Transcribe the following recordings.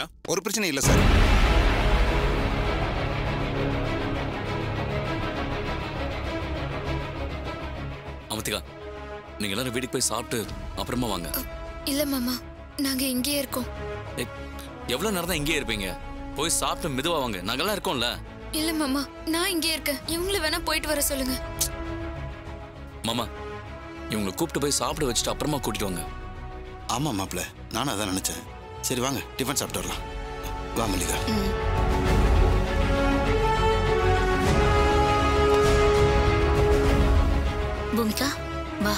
பிரச்சனையா ஒரு பிரச்சனை இல்லை சார் அவந்திகா நீங்க எல்லாரும் வீட்டுக்கு போய் சாப்பிட்டு அப்புறமா வாங்க இல்ல மாமா நாங்க இங்கேயே இருக்கோம் ஏய், எவ்வளவு நேரம் தான் இங்கேயே இருப்பீங்க போய் சாப்பிட்டு மெதுவா வாங்க நாங்கெல்லாம் இருக்கோம்ல இல்ல மாமா நான் இங்கேயே இருக்கேன் இவங்கள வேணா போயிட்டு வர சொல்லுங்க மாமா இவங்களை கூப்பிட்டு போய் சாப்பிட வச்சுட்டு அப்புறமா கூட்டிட்டு வாங்க ஆமாம் மாப்பிள்ள நானும் அதான் நினச்சேன் சரி வாங்க டிஃபன் சாப்பிட்டு வரலாம் வா மல்லிகா பூமிகா வா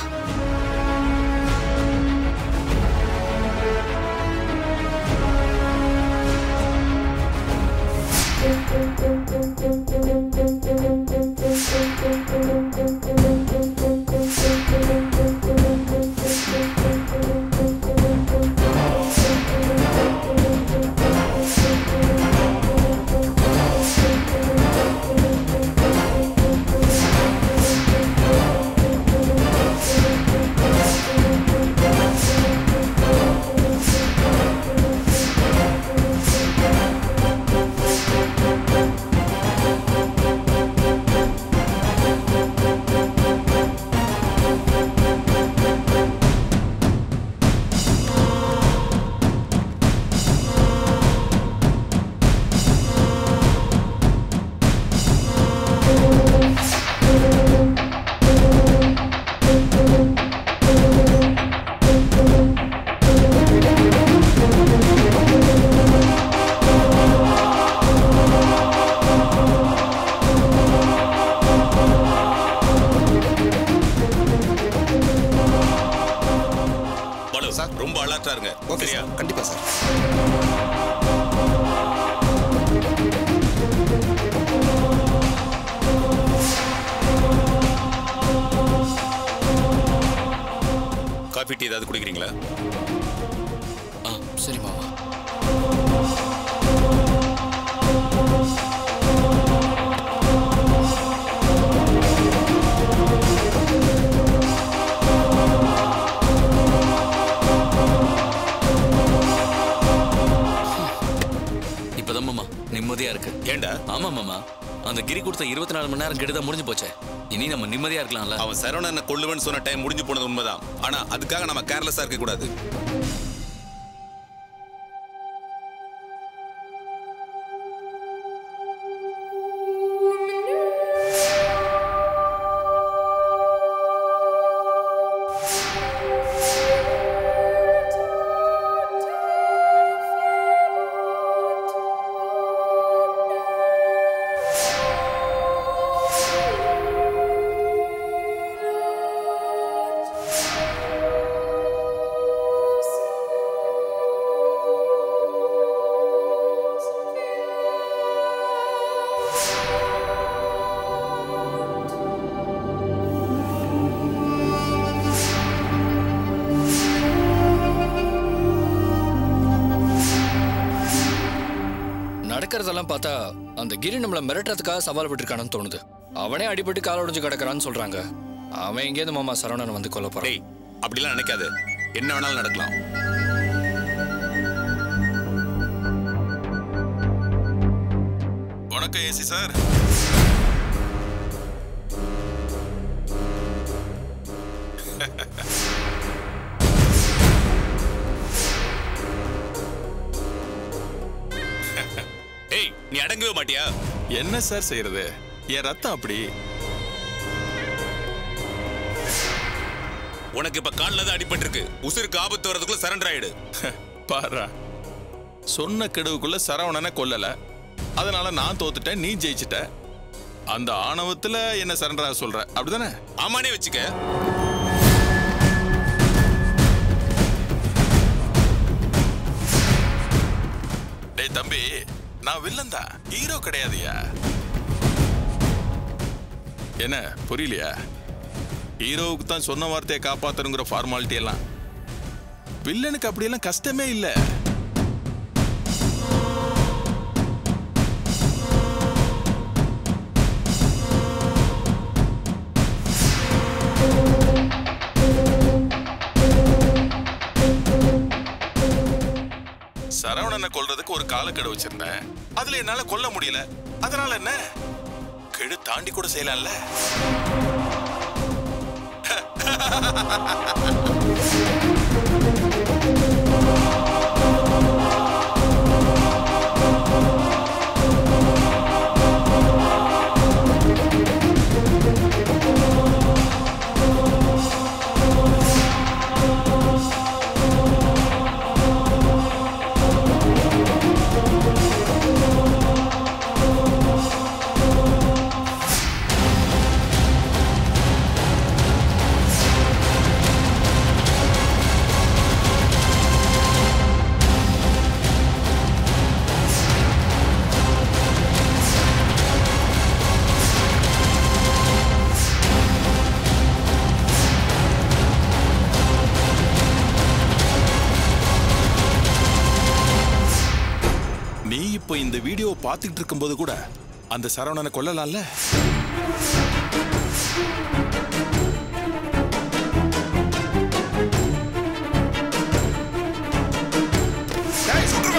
பாலு சார். ரொம்ப அலர்ட்டா இருங்க ஓகே சரியா சார் கண்டிப்பாக சார் காஃபி டீ ஏதாவது குடிக்கிறீங்களா ஆ சரி மாமா இப்பதான் மாமா நிம்மதியா இருக்கு ஏண்டா ஆமா மாமா அந்த கிரி கொடுத்த இருபத்தி நாலு மணி நேரம் கெடுதான் முடிஞ்சு போச்சே இனி நம்ம நிம்மதியா இருக்கலாம்ல அவன் சரவணனை கொல்லுவேன்னு சொன்ன டைம் முடிஞ்சு போனது உண்மைதான் ஆனா அதுக்காக நம்ம கேர்லெஸ்ஸா இருக்க கூடாது நடக்கிறதெல்லாம் பார்த்தா அந்த கிரி நம்மள மிரட்டுறதுக்காக சவால் விட்டுருக்கானு தோணுது அவனே அடிபட்டு கால் உடைஞ்சு கிடக்குறான்னு சொல்றாங்க அவன் எங்கேருந்து மாமா சரவணன் வந்து கொல்ல போறான் டேய் அப்படிலாம் நினைக்காத என்ன வேணாலும் நடக்கலாம் வணக்கம் ஏசி சார் ஏய் நீ அடங்கவே மாட்டியா என்ன சார் செய்யறது என் ரத்தம் அப்படி உனக்கு இப்ப கால்ல தான் அடிபட்டிருக்கு உசுருக்கு ஆபத்து வரதுக்குள்ள சரண்டர் ஆயிடு பாரா சொன்ன கெடுவுக்குள்ள சரவணனை கொல்லல அதனால நான் தோத்துட்டேன் நீ ஜெயிச்சிட்ட அந்த ஆணவத்துல என்ன சரண்டரா சொல்ற அப்படிதானே ஆமானே வச்சுக்க டேய் தம்பி நான் வில்லன் தான் ஹீரோ கிடையாதுயா என்ன புரியலையா ஹீரோவுக்கு தான் சொன்ன வார்த்தையை காப்பாத்தணுங்கிற ஃபார்மாலிட்டி எல்லாம் வில்லனுக்கு அப்படியெல்லாம் கஷ்டமே இல்லை சரவணனை சரவணனை கொல்றதுக்கு ஒரு காலக்கெடு வச்சிருந்தேன் அதுல என்னால கொல்ல முடியல அதனால என்ன கெடு தாண்டி கூட செய்யலாம்ல நீ இப்போ இந்த வீடியோ பார்த்துக்கிட்டு இருக்கும்போது கூட அந்த சரவணனை கொல்லலாம்ல டேய், சுட்டுருவா.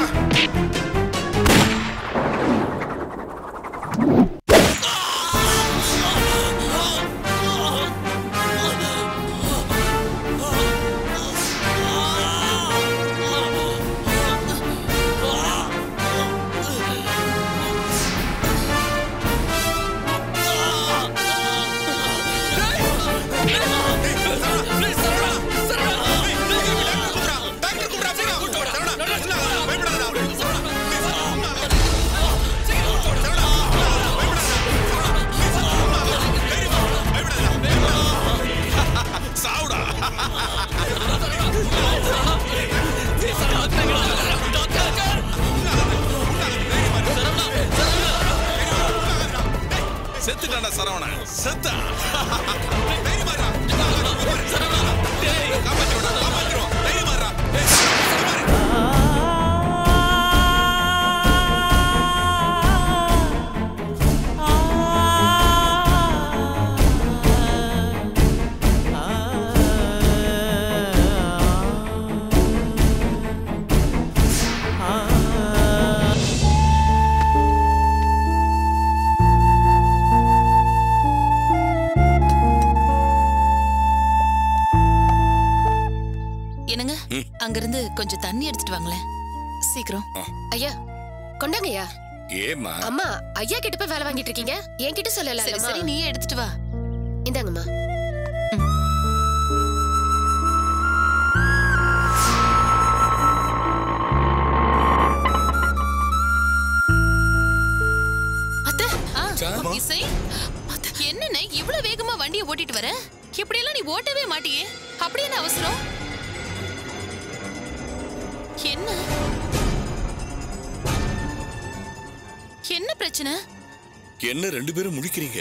சாவுடா செத்துட்டான்டா சரவண செத்தா என்னங்க அங்கிருந்து கொஞ்சம் தண்ணி எடுத்துட்டு வாங்களேன் சீக்கிரம் ஐயா கொண்டாங்க ஐயா ஏமா அம்மா ஐயா கிட்ட போய் வேலை வாங்கிட்டு இருக்கீங்க என்கிட்ட சொல்லல சரி சரி நீயே எடுத்துட்டு வா இந்தாங்கம்மா அத்தை ஆ, இசை என்னண்ணே இவ்வளவு வேகமா வண்டியை ஓட்டிட்டு வர இப்படியெல்லாம் நீ ஓட்டவே மாட்டியே அப்படி என்ன அவசரம் என்ன என்ன பிரச்சனை என்ன ரெண்டு பேரும் முழிக்கிறீங்க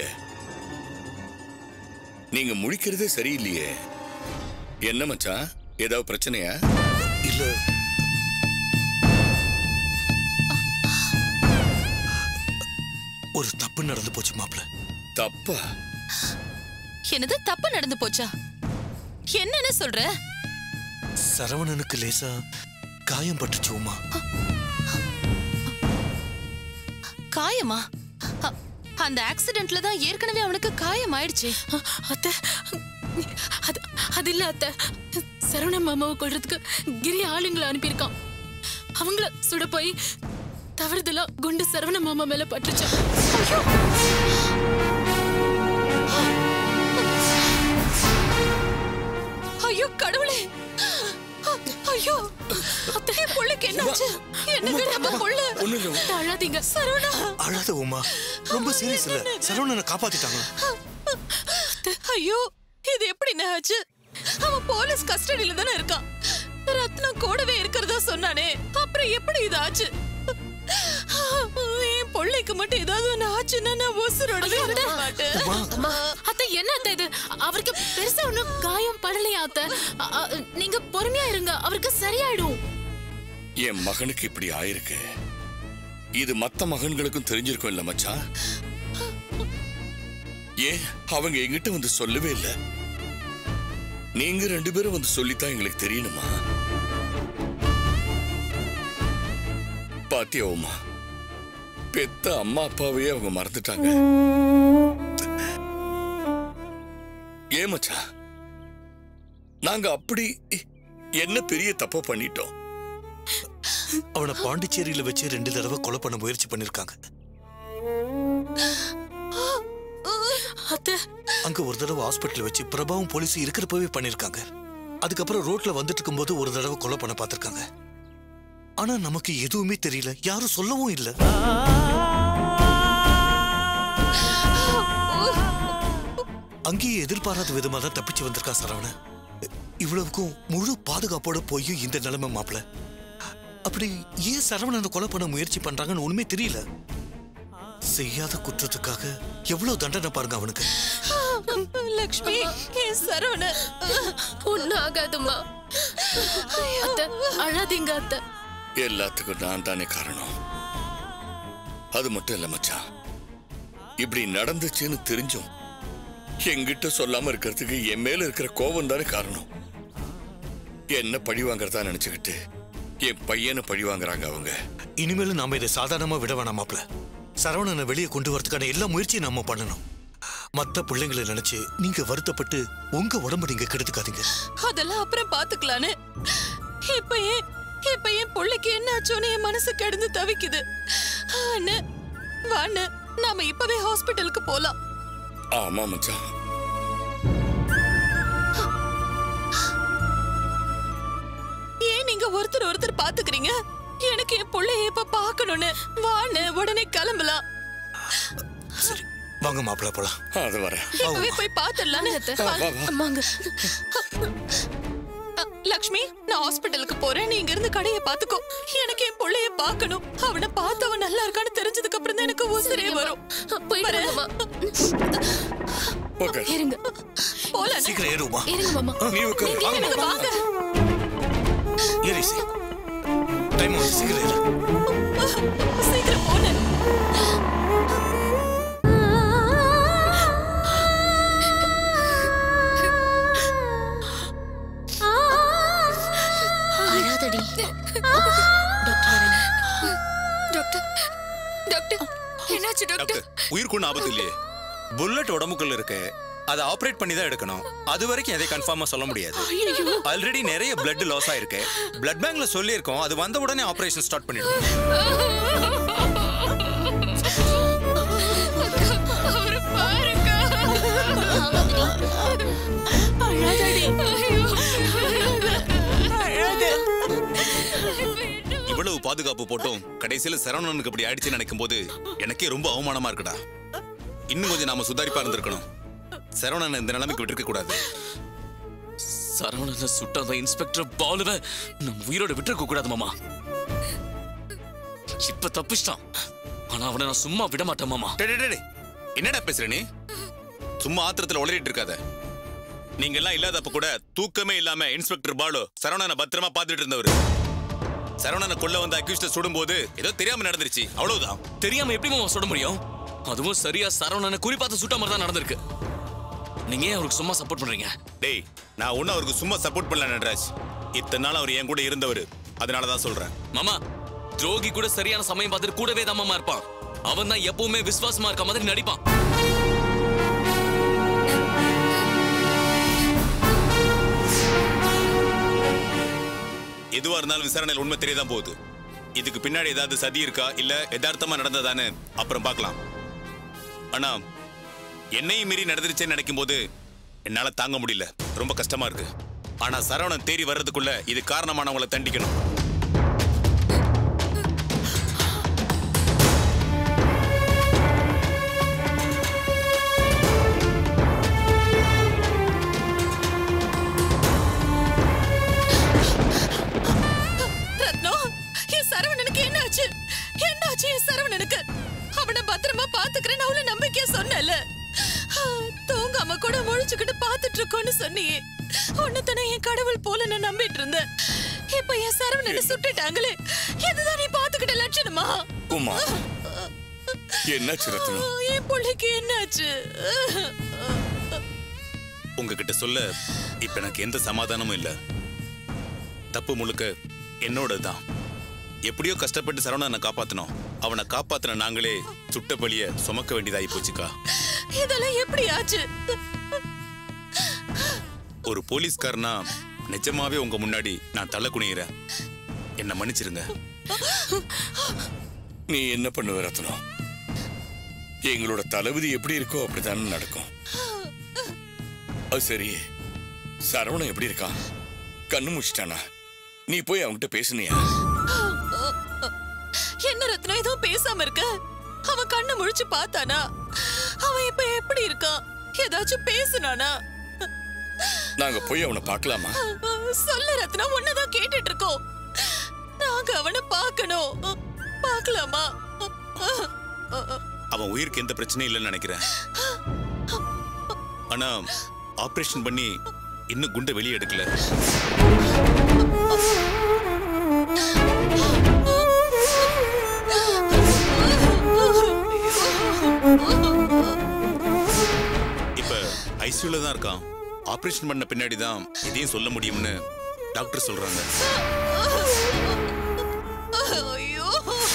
நீங்க முழிக்கிறதே சரியில்லையே என்ன மச்சான் ஏதாவது பிரச்சனையா இல்ல ஒரு தப்பு நடந்து போச்சு மாப்ள தப்பா என்னது தப்பு நடந்து போச்சா என்னன்னு சொல்ற சரவணனுக்கு லேசா காயம் பட்டுச்சு உமா காயமா அ- அந்த ஆக்சிடென்ட்ல தான் ஏற்கனவே அவனுக்கு காயம் ஆயிடுச்சு அத்தை அது அது இல்ல அத்தை சரவண மாமாவை கொல்றதுக்கு கிரி ஆளுங்களை அனுப்பியிருக்கான் அவங்கள சுட போய் தவறுதலா குண்டு சரவண மாமா மேல பட்டுச்சு ஐயோ கடவுளே அ- ஐயோ அத்தை என் புள்ளைக்கு என்னாச்சு என்னங்க நம்ம புள்ள அழாதீங்க சரவணா அழாத உமா ரொம்ப சீரியஸ் இல்ல சரவணனை காப்பாத்திட்டாங்க ஐயோ இது எப்படி ஆச்சு அவன் போலீஸ் கஸ்டடியில தானே இருக்கான் ரத்னம் கூடவே இருக்கிறதா சொன்னானே அப்புறம் எப்படி இது ஆச்சு என் பிள்ளைக்கு மட்டும் ஏதாவது ஒண்ணு ஆச்சுன்னா நான் உசுரோடவே இருக்க மாட்டேன் அத்தை என்ன அத்தை இது அவருக்கு பெருசா ஒண்ணும் காயம் படலையா அத்தை அ- அ, நீங்க பொறுமையா இருங்க அவருக்கு சரியாயிடும் என் மகனுக்கு இப்படி ஆயிருக்கு இது மத்த மகன்களுக்கும் தெரிஞ்சிருக்கும் இல்ல மச்சான் ஏன் அவங்க எங்கிட்ட வந்து சொல்லவே இல்ல நீங்க ரெண்டு பேரும் வந்து சொல்லித்தான் எங்களுக்கு தெரியணுமா பாத்தியா உமா பெத்த அம்மா அப்பாவையே அவங்க மறந்துட்டாங்க ஏன் மச்சான் நாங்க அப்படி என்ன பெரிய தப்பு பண்ணிட்டோம் அவனை பாண்டிச்சேரியில வச்சு ரெண்டு தடவை கொலை பண்ண முயற்சி பண்ணிருக்காங்க அத்தை அங்க ஒரு தடவை ஹாஸ்பிட்டல் வச்சு பிரபாவும் போலீஸும் இருக்கிறப்பவே பண்ணிருக்காங்க அதுக்கப்புறம் ரோட்ல வந்துட்டு இருக்கும்போது ஒரு தடவை கொலை பண்ண பார்த்திருக்காங்க ஆனா நமக்கு எதுவுமே தெரியல யாரும் சொல்லவும் இல்ல அங்கேயே எதிர்பாராத விதமா தான் தப்பிச்சு வந்திருக்கா சரவணன் இவ்வளவுக்கும் முழு பாதுகாப்போட போய் இந்த நிலைமை மாப்பிள அப்படி ஏன் சரவணனை கொலை பண்ண முயற்சி பண்றாங்கன்னு ஒண்ணுமே தெரியல செய்யாத குற்றத்துக்காக எவ்வளவு தண்டனை பாருங்க அவனுக்கு லக்ஷ்மி என் சரவண ஒன்னும் ஆகாதுமா அத்தை அழாதீங்க அத்தை எல்லாத்துக்கும் நான் தானே காரணம் அது மட்டும் இல்ல மச்சான் இப்படி நடந்துச்சுன்னு தெரிஞ்சும் என்கிட்ட சொல்லாம இருக்கிறதுக்கு என் மேல இருக்கிற கோபம் தானே காரணம் என்ன பழி வாங்குறதா நினைச்சுக்கிட்டு என் பையனை பழி வாங்குறாங்க அவங்க இனிமேலும் நாம இதை சாதாரணமா விட வேணாம் மாப்ள சரவணனை வெளியே கொண்டு வரதுக்கான எல்லா முயற்சியும் நாம பண்ணணும் மத்த பிள்ளைங்களை நினைச்சு நீங்க வருத்தப்பட்டு உங்க உடம்பு நீங்க கெடுத்துக்காதீங்க அதெல்லாம் அப்புறம் பாத்துக்கலான்னு இப்ப ஏன் இப்ப என் பிள்ளைக்கு என்ன ஆச்சோன்னு என் மனசு கிடந்து தவிக்குது அண்ணே வாண்ணே நாம இப்பவே ஹாஸ்பிட்டலுக்கு போலாம் ஆமா மச்சான் ஏன் நீங்க ஒருத்தர் ஒருத்தர் பாத்துக்கிறீங்க எனக்கு என் பிள்ளைய இப்ப பாக்கணும்னு வாண்ணே உடனே கிளம்பலாம் வாங்க மாப்பிள போலாம் அது வர இப்பவே போய் பாத்துடலான்னு அம்மாங்க லக்ஷ்மி நான் ஹாஸ்பிட்டலுக்கு போறேன் நீ இங்க இருந்து கடையை பாத்துக்கோ எனக்கு என் பிள்ளைய பார்க்கணும் அவனை பார்த்து அவன் நல்லா இருக்கான்னு தெரிஞ்சதுக்கு அப்புறம் தான் எனக்கு உசுரே வரும் போயிட்டு வாங்கம்மா. ஓகே இருங்க போலாம் சீக்கிரம் ஏறுமா இருங்க மாமா நீ உட்காரு. நீங்க நீங்க வாங்க ஏறி சி டைம் வந்து சீக்கிரம் ஏறு சீக்கிரம் போனேன் அழாதடி டாக்டர் டாக்டர் என்னாச்சு டாக்டர் டாக்டர் உயிருக்கு ஒன்றும் ஆபத்து இல்லையே புல்லட் உடம்புக்குள்ள இருக்கு அதை ஆபரேட் பண்ணி தான் எடுக்கணும் அது வரைக்கும் எதை கன்ஃபார்மா சொல்ல முடியாது ஆல்ரெடி நிறைய blood லாஸ் ஆயிருக்கு blood பேங்க்ல சொல்லியிருக்கோம் அது வந்த உடனே ஆபரேஷன் ஸ்டார்ட் பண்ணிடுவோம் அவரை பாருங்க அழாதடி இவ்வளவு பாதுகாப்பு போட்டும் கடைசியில சரவணனுக்கு இப்படி ஆயிடுச்சுன்னு நினைக்கும் போது எனக்கே ரொம்ப அவமானமா இருக்குடா இன்னும் கொஞ்சம் நாம சுதாரிப்பா இருந்திருக்கணும் சரவணன் இந்த நிலைமைக்கு விட்டுருக்க கூடாது சரவணனை சுட்ட அந்த இன்ஸ்பெக்டர் பாலுவை நம்ம உயிரோட விட்டுருக்க கூடாது மாமா இப்ப தப்பிச்சிட்டான் ஆனா அவனை நான் சும்மா விட மாட்டேன் மாமா டேய், டேய், டேய். என்னடா பேசுற நீ சும்மா ஆத்திரத்துல உளறிட்டு இருக்காத நீங்க எல்லாம் இல்லாதப்ப கூட தூக்கமே இல்லாம இன்ஸ்பெக்டர் பாலு சரவணனை பத்திரமா பாத்துட்டு இருந்தவர் சரவணனை கொல்ல வந்த அக்யூஸ்ட சுடும்போது ஏதோ தெரியாம நடந்துருச்சு அவ்வளவுதான் தெரியாம எப்படி மாமா சுட முடியும் அதுவும் சரியா சரவணனை குறிப்பாத்து சுட்ட மாதிரி தான் நடந்திருக்கு நீங்க ஏன் அவருக்கு சும்மா சப்போர்ட் பண்றீங்க டேய் நான் ஒன்னும் அவருக்கு சும்மா சப்போர்ட் பண்ணல நடராஜ் இத்தனை நாள் அவர் என் கூட இருந்தவர் அதனால தான் சொல்றேன் மாமா துரோகி கூட சரியான சமயம் பார்த்துட்டு கூடவே தான் மாமா இருப்பான் அவன் தான் எப்பவுமே விசுவாசமா இருக்க மாதிரி நடிப்பான் எதுவா இருந்தாலும் விசாரணையில் உண்மை தெரியதான் போகுது இதுக்கு பின்னாடி ஏதாவது சதி இருக்கா இல்ல யதார்த்தமா நடந்ததான்னு அப்புறம் பார்க்கலாம் ஆனா என்னையும் மீறி நடந்துருச்சேன்னு நினைக்கும் போது என்னால தாங்க முடியல ரொம்ப கஷ்டமா இருக்கு ஆனா சரவணன் தேறி வர்றதுக்குள்ள இது காரணமானவங்களை தண்டிக்கணும் ரத்னம் என் சரவணனுக்கு என்ன ஆச்சு என்ன ஆச்சு என் சரவணனுக்கு அவனை பத்திரமா பாத்துக்கிறேன்னு அவ்வளவு நம்பிக்கையா சொன்னல தூங்காம கூட முழிச்சுக்கிட்டு பாத்துட்டு இருக்கோன்னு சொன்னியே உன்னைத்தானே என் கடவுள் போல நான் நம்பிட்டு இருந்தேன் இப்ப என் சரவணனை சுட்டுட்டாங்களே இதுதான் நீ பாத்துக்கிட்ட லட்சணமா உமா என்னாச்சு ரத்னம் என் பிள்ளைக்கு என்னாச்சு உங்ககிட்ட சொல்ல இப்ப எனக்கு எந்த சமாதானமும் இல்ல தப்பு முழுக்க என்னோட தான் எப்படியோ கஷ்டப்பட்டு சரவணனை காப்பாத்தினோம் அவனை காப்பாத்தின நாங்களே சுட்ட பலிய சுமக்க வேண்டியதாகி போச்சுக்கா இதெல்லாம் எப்படி ஆச்சு ஒரு போலீஸ்காரனா நிஜமாவே உங்க முன்னாடி நான் தலை குனிகிறேன் என்ன மன்னிச்சிருங்க நீ என்ன பண்ணுவ ரத்னம் எங்களோட தளபதி எப்படி இருக்கோ அப்படித்தானே நடக்கும் அது சரி சரவணன் எப்படி இருக்கான் கண்ணு முடிச்சிட்டானா நீ போய் அவன்கிட்ட பேசுனியா என்ன ரத்னம் எதுவும் பேசாம இருக்க அவன் கண்ணை முழிச்சு பார்த்தானா அவன் இப்ப எப்படி இருக்கான் ஏதாச்சும் பேசுனானா நாங்க போய் அவனை பார்க்கலாமா சொல்லு ரத்னா உன்னதான் கேட்டுட்டு இருக்கோம் நாங்க அவனை பார்க்கணும் பார்க்கலாமா அவன் உயிருக்கு எந்த பிரச்சனையும் இல்லைன்னு நினைக்கிறேன் ஆனா ஆபரேஷன் பண்ணி இன்னும் குண்டை வெளியே எடுக்கல இப்ப ஐசியூல தான் இருக்கான் ஆபரேஷன் பண்ண பின்னாடி தான் இதையும் சொல்ல முடியும்னு டாக்டர் சொல்றாங்க ஐயோ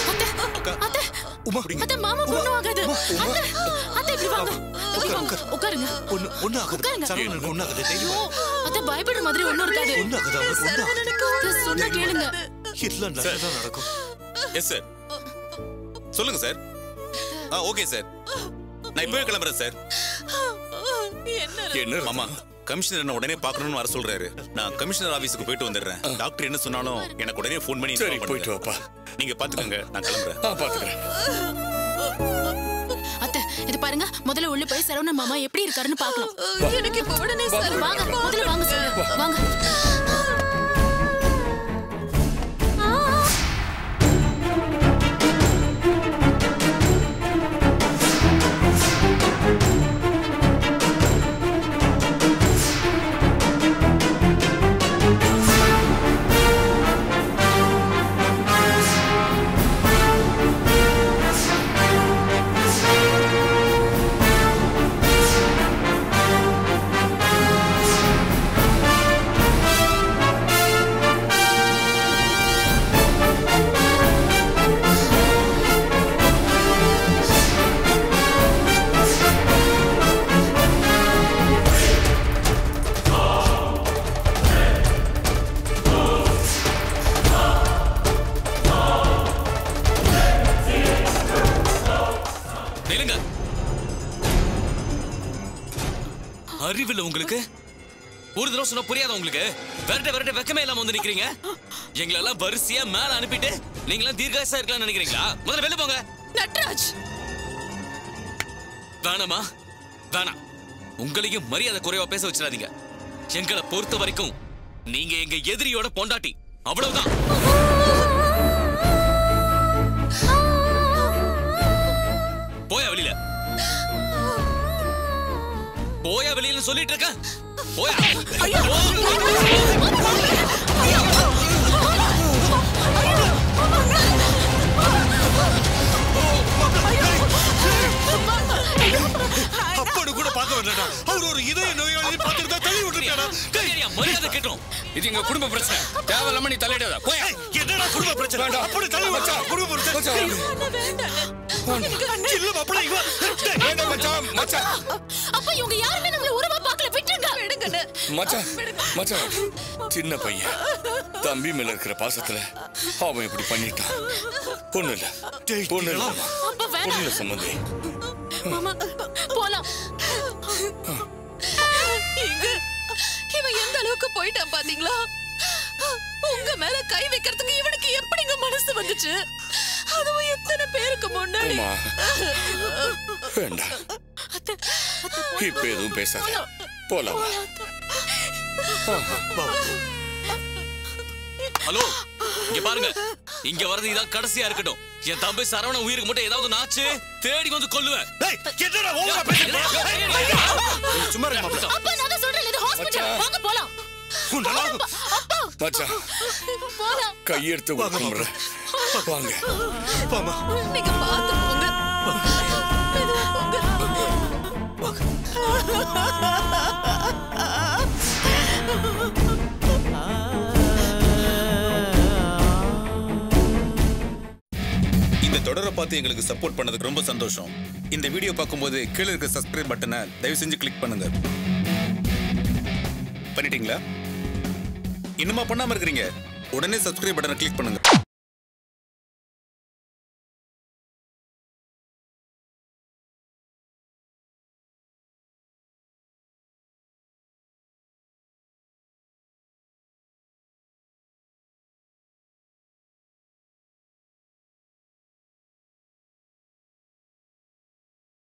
உமா அத்தை மாமா ஒண்ணும் ஆகாது அத்தை அத்தை இப்படி வாங்க இப்படி வாங்க உட்காருங்க ஒண்ணு ஒண்ணு ஆகுது உட்காருங்க. சரவணனுக்கு ஒண்ணு ஆகுது தைரியமா ஐயோ, அத்தை பயப்படுற மாதிரி ஒண்ணும் இருக்காது ஒண்ணு ஆகுது அவனுக்கு ஒண்ணு ஆகுது அத்தை, சொன்னா கேளுங்க எல்லாம் நல்லதா நடக்கும் எஸ் சார் சொல்லுங்க சார் ஆ ஓகே சார் நான் இப்பவே கிளம்புறேன் சார் என்ன என்ன மாமா கமிஷனர் என்ன உடனே பார்க்கணும்னு வர சொல்றாரு நான் கமிஷனர் ஆபீஸ்க்கு போயிட்டு வந்துடுறேன் டாக்டர் என்ன சொன்னாலும் எனக்கு உடனே ஃபோன் பண்ணி சரி inform போயிட்டு பண்ணுங்க. வாப்பா நீங்க பாத்துக்கோங்க நான் கிளம்புறேன் ஆ பாத்துக்கிறேன் அத்தை இது பாருங்க முதல்ல உள்ள போய் சரவண மாமா எப்படி இருக்காருன்னு பார்க்கலாம் எனக்கு இப்ப உடனே வாங்க முதல்ல வாங்க சொல்லுங்க வாங்க நில்லுங்க அறிவில்ல உங்களுக்கு ஒரு தடவை சொன்னா புரியாத உங்களுக்கு விரட்ட விரட்ட வெக்கமே இல்லாம வந்து நிக்கிறீங்க எங்களெல்லாம் வரிசையா மேல அனுப்பிட்டு நீங்களாம் தீர்க்காசா இருக்கலாம்னு நினைக்கிறீங்களா முதல்ல வெளில போங்க நட்ராஜ் வேணாமா வேணாம் உங்களையும் மரியாதை குறைவா பேச வச்சிடாதீங்க எங்களை பொறுத்த வரைக்கும் நீங்க எங்க எதிரியோட பொண்டாட்டி அவ்வளவுதான் போயா வெளியில போயா வெளியில சொல்லிட்டு இருக்க போயா அப்படி கூட பார்க்க வேண்டாம் அவர் ஒரு இதய நோயாளி பார்த்துட்டு தான் தள்ளி விட்டுருக்காடா கையடியா, மரியாதை கேட்டோம் இது எங்க குடும்ப பிரச்சனை தேவையில்லாம நீ தலையிடாத போய் என்னடா குடும்ப பிரச்சனை அப்படி தள்ளி வச்சா குடும்ப பிரச்சனை இல்ல மாப்பிள்ளை இவன் வேண்டாம் மச்சான் மச்சான் அப்ப இவங்க யாருமே நம்மள உறவா பார்க்கல விட்டுருங்க விடுங்கண்ணே மச்சான் மச்சான் சின்ன பையன் தம்பி மேல இருக்கிற பாசத்துல அவன் இப்படி பண்ணிட்டான் பொண்ணு இல்ல பொண்ணு இல்ல அப்ப வேணாம். பொண்ணு இல்ல சம்மந்தி மாமா போலாம் இங்க இவன் எந்த அளவுக்கு போயிட்டான் பாத்தீங்களா உங்க மேல கை வைக்கிறதுக்கு இவனுக்கு எப்படிங்க மனசு வந்துச்சு அதுவும் எத்தனை பேருக்கு முன்னாடி அம்மா வேண்டாம் இப்ப எதுவும் பேசாத போலாம் ஹலோ இங்க பாருங்க இங்க வர்றது இதான் கடைசியா இருக்கட்டும் என் தம்பி சரவண உயிருக்கு மட்டும் ஏதாவது நாச்சு தேடி வந்து கொல்லுவேன் என்னடா ஓவரா பேசுற சும்மா இருங்க மாப்பிள்ளை அப்பா நான் தான் சொல்றேன் இது ஹாஸ்பிடல் வாங்க போலாம் உன்னால மச்சான் போலாம் கையெடுத்து கும்பிடுறேன் வாங்க வாமா நீங்க பாத்து போங்க மெதுவா போங்க. பார்த்து எங்களுக்கு சப்போர்ட் பண்ணதுக்கு ரொம்ப சந்தோஷம் இந்த வீடியோ பார்க்கும்போது கீழே இருக்க சப்ஸ்கிரைப் பட்டனை தயவு செஞ்சு கிளிக் பண்ணுங்க பண்ணிட்டீங்களா இன்னுமா பண்ணாம இருக்கிறீங்க உடனே சப்ஸ்கிரைப் பட்டனை கிளிக் பண்ணுங்க